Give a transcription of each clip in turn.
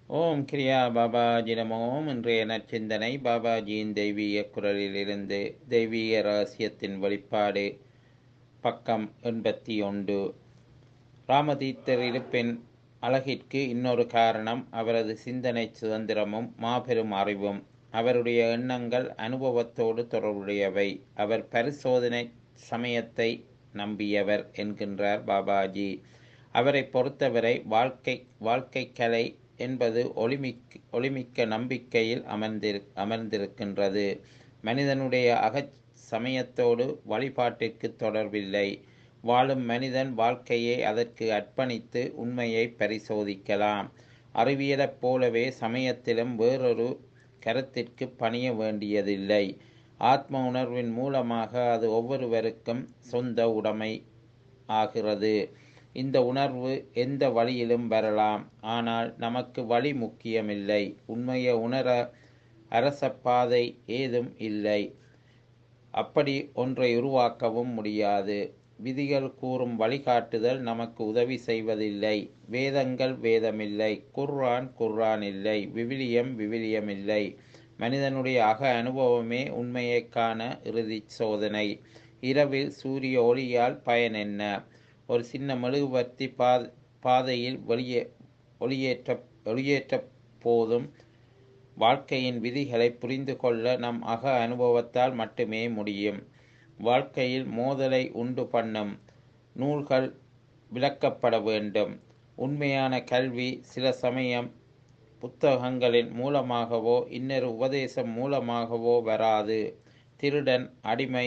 ஓம் கிரியா பாபாஜி நமோம் இன்றைய நற்சிந்தனை பாபாஜியின் தெய்வீக குரலிலிருந்து தெய்வீக ரகசியத்தின் வெளிப்பாடு பக்கம் எண்பத்தி ஒன்று ராமதீத்தர் இருப்பின் அழகிற்கு இன்னொரு காரணம் அவரது சிந்தனை சுதந்திரமும் மாபெரும் அறிவும் அவருடைய எண்ணங்கள் அனுபவத்தோடு தொடர்புடையவை அவர் பரிசோதனை சமயத்தை நம்பியவர் என்கின்றார் பாபாஜி அவரை பொறுத்தவரை வாழ்க்கை வாழ்க்கை கலை என்பது ஒளிமிக்க ஒளிமிக்க நம்பிக்கையில் அமர்ந்திரு அமர்ந்திருக்கின்றது மனிதனுடைய அகச் சமயத்தோடு வழிபாட்டிற்கு தொடர்பில்லை வாழும் மனிதன் வாழ்க்கையை அதற்கு அர்ப்பணித்து உண்மையை பரிசோதிக்கலாம் அறிவியலைப் போலவே சமயத்திலும் வேறொரு கருத்திற்கு பணிய வேண்டியதில்லை ஆத்ம உணர்வின் மூலமாக அது ஒவ்வொருவருக்கும் சொந்த உடைமை ஆகிறது இந்த உணர்வு எந்த வழியிலும் வரலாம் ஆனால் நமக்கு வழி முக்கியமில்லை உண்மையை உணர அரச பாதை ஏதும் இல்லை அப்படி ஒன்றை உருவாக்கவும் முடியாது விதிகள் கூறும் வழிகாட்டுதல் நமக்கு உதவி செய்வதில்லை வேதங்கள் வேதமில்லை குர்ஆன் குர்ஆன் இல்லை விவிலியம் விவிலியம் இல்லை மனிதனுடைய அக அனுபவமே உண்மையை காண இறுதி சோதனை இரவில் சூரிய ஒளியால் பயன் என்ன ஒரு சின்ன மெழுகுவர்த்தி பா பாதையில் வெளியே ஒளியேற்ற ஒளியேற்ற போதும் வாழ்க்கையின் விதிகளை புரிந்து கொள்ள நம் அக அனுபவத்தால் மட்டுமே முடியும் வாழ்க்கையில் மோதலை உண்டு பண்ணும் நூல்கள் விளக்கப்பட வேண்டும் உண்மையான கல்வி சில சமயம் புத்தகங்களின் மூலமாகவோ இன்னொரு உபதேசம் மூலமாகவோ வராது திருடன் அடிமை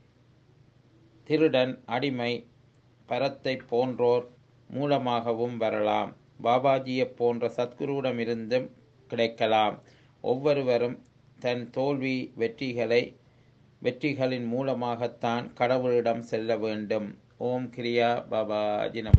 திருடன் அடிமை பரத்தை போன்றோர் மூலமாகவும் வரலாம் பாபாஜியை போன்ற சத்குருவிடமிருந்தும் கிடைக்கலாம் ஒவ்வொருவரும் தன் தோல்வி வெற்றிகளை வெற்றிகளின் மூலமாகத்தான் கடவுளிடம் செல்ல வேண்டும் ஓம் கிரியா பாபாஜி நம